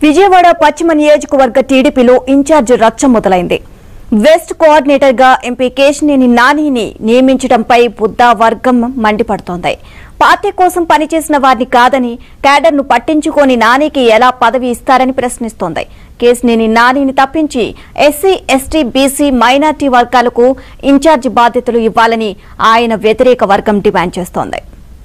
విజయవాడ పశ్చిమ నియోజకవర్గ టీడీపీలో ఇన్ఛార్జ్ రచ్చ మొదలైంది వెస్ట్ కోఆర్డినేటర్ గా ఎంపీ కేశినేని నానిని నియమించడంపై బుద్ధా వర్గం మండిపడుతోంది పార్టీ కోసం పనిచేసిన వారిని కాదని క్యాడర్ను పట్టించుకొని నానికి ఎలా పదవి ఇస్తారని ప్రశ్నిస్తోంది కేశినేని నానిని తప్పించి ఎస్సీ ఎస్టీ బీసీ మైనార్టీ వర్గాలకు ఇన్ఛార్జి బాధ్యతలు ఇవ్వాలని ఆయన వ్యతిరేక వర్గం డిమాండ్ చేస్తోంది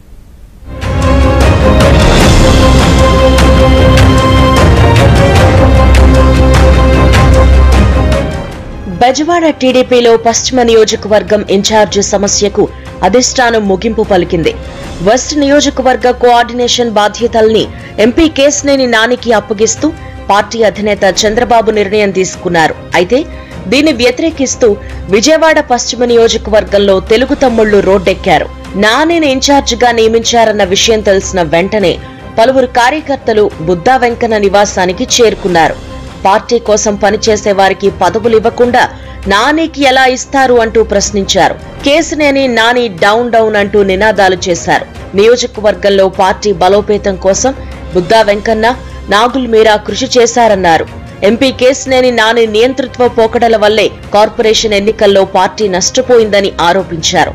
బెజవాడ టీడీపీలో పశ్చిమ నియోజకవర్గం ఇన్ఛార్జి సమస్యకు అధిష్టానం ముగింపు పలికింది వెస్ట్ నియోజకవర్గ కోఆర్డినేషన్ బాధ్యతల్ని ఎంపీ కేశినేని నానికి అప్పగిస్తూ పార్టీ అధినేత చంద్రబాబు నిర్ణయం తీసుకున్నారు అయితే దీన్ని వ్యతిరేకిస్తూ విజయవాడ పశ్చిమ నియోజకవర్గంలో తెలుగు తమ్ముళ్లు రోడ్డెక్కారు నానిని ఇన్ఛార్జిగా నియమించారన్న విషయం తెలిసిన వెంటనే పలువురు కార్యకర్తలు బుద్దా వెంకన్న నివాసానికి చేరుకున్నారు పార్టీ కోసం పనిచేసే వారికి పదవులు ఇవ్వకుండా నానికి ఎలా ఇస్తారు అంటూ ప్రశ్నించారు కేసునేని నాని డౌన్ డౌన్ అంటూ నినాదాలు చేశారు నియోజకవర్గంలో పార్టీ బలోపేతం కోసం బుద్దా వెంకన్న నాగుల్ మీరా కృషి చేశారన్నారు ఎంపీ కేసునేని నాని నియంతృత్వ పోకడల వల్లే కార్పొరేషన్ ఎన్నికల్లో పార్టీ నష్టపోయిందని ఆరోపించారు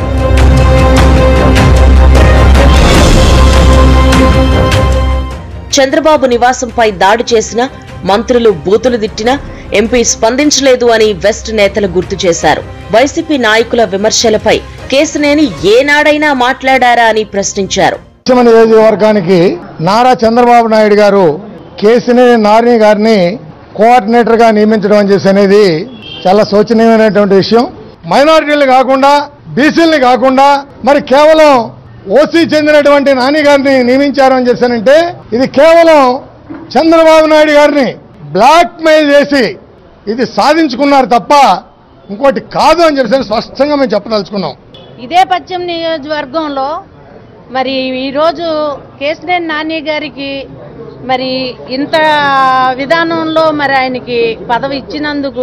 చంద్రబాబు నివాసంపై దాడి చేసిన మంత్రులు బూతులు తిట్టినా ఎంపీ స్పందించలేదు అని వెస్ట్ నేతలు గుర్తు చేశారు వైసీపీ నాయకుల విమర్శలపై కేసునేని ఏనాడైనా మాట్లాడారా అని ప్రశ్నించారు పశ్చిమ నియోజకవర్గానికి నారా చంద్రబాబు నాయుడు గారు కేసినేని నారిని గారిని కోఆర్డినేటర్ గా నియమించడం అని చేసి అనేది చాలా శోచనీయమైనటువంటి విషయం మైనారిటీలు కాకుండా బీసీలని కాకుండా మరి కేవలం ఓసీ చెందినటువంటి నాని గారిని నియమించారు అని చేశానంటే ఇది కేవలం చంద్రబాబు నాయుడు గారిని బ్లాక్ మెయిల్ చేసి ఇది సాధించుకున్నారు తప్ప ఇంకోటి కాదు అని చెప్పేసి స్పష్టంగా మేము చెప్పదలుచుకున్నాం ఇదే పశ్చిమ నియోజకవర్గంలో మరి ఈరోజు కేసినేని నాని గారికి మరి ఇంత విధానంలో మరి ఆయనకి పదవి ఇచ్చినందుకు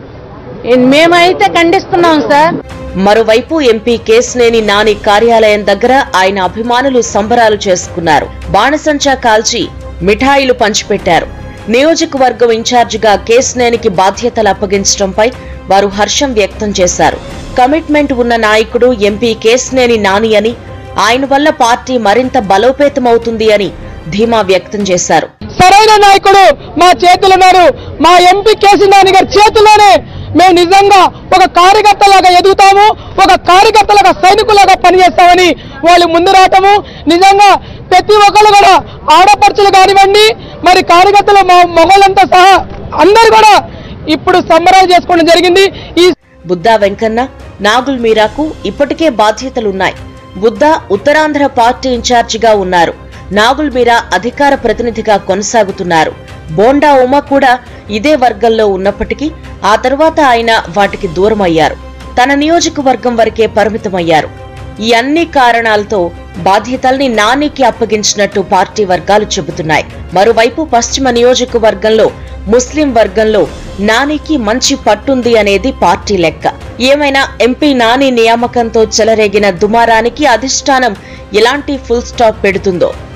మేమైతే ఖండిస్తున్నాం సార్ మరోవైపు ఎంపీ కేసినేని నాని కార్యాలయం దగ్గర ఆయన అభిమానులు సంబరాలు చేసుకున్నారు బాణసంచా కాల్చి మిఠాయిలు పంచిపెట్టారు నియోజకవర్గం ఇన్ఛార్జిగా కేసినేనికి బాధ్యతలు అప్పగించడంపై వారు హర్షం వ్యక్తం చేశారు కమిట్మెంట్ ఉన్న నాయకుడు ఎంపీ కేసినేని నాని అని ఆయన వల్ల పార్టీ మరింత బలోపేతమవుతుంది అని ధీమా వ్యక్తం చేశారు సరైన నాయకుడు మా చేతులు ఉన్నారు మా ఎంపీ కేసీ నాని గారి చేతుల్లోనే మేము నిజంగా ఒక కార్యకర్తలాగా ఎదుగుతాము ఒక కార్యకర్తలాగా సైనికులాగా పనిచేస్తామని వాళ్ళు ముందు రావటము నిజంగా ప్రతి ఒక్కరు కూడా ఆడపడుచులు కానివ్వండి మరి కార్యకర్తలు మా మగవాళ్ళంతా సహా అందరు కూడా ఇప్పుడు సంబరాలు చేసుకోవడం జరిగింది ఈ బుద్దా వెంకన్న నాగుల్ మీరాకు ఇప్పటికే బాధ్యతలున్నాయి బుద్దా ఉత్తరాంధ్ర పార్టీ ఇన్ఛార్జిగా ఉన్నారు నాగుల్ మీరా అధికార ప్రతినిధిగా కొనసాగుతున్నారు బోండా ఉమ కూడా ఇదే వర్గంలో ఉన్నప్పటికీ ఆ తర్వాత ఆయన వాటికి దూరమయ్యారు తన నియోజకవర్గం వరకే పరిమితమయ్యారు ఈ అన్ని కారణాలతో బాధ్యతల్ని నానికి అప్పగించినట్టు పార్టీ వర్గాలు చెబుతున్నాయి మరోవైపు పశ్చిమ నియోజకవర్గంలో ముస్లిం వర్గంలో నానికి మంచి పట్టుంది అనేది పార్టీ లెక్క ఏమైనా ఎంపీ నాని నియామకంతో చెలరేగిన దుమారానికి అధిష్టానం ఎలాంటి ఫుల్ స్టాప్ పెడుతుందో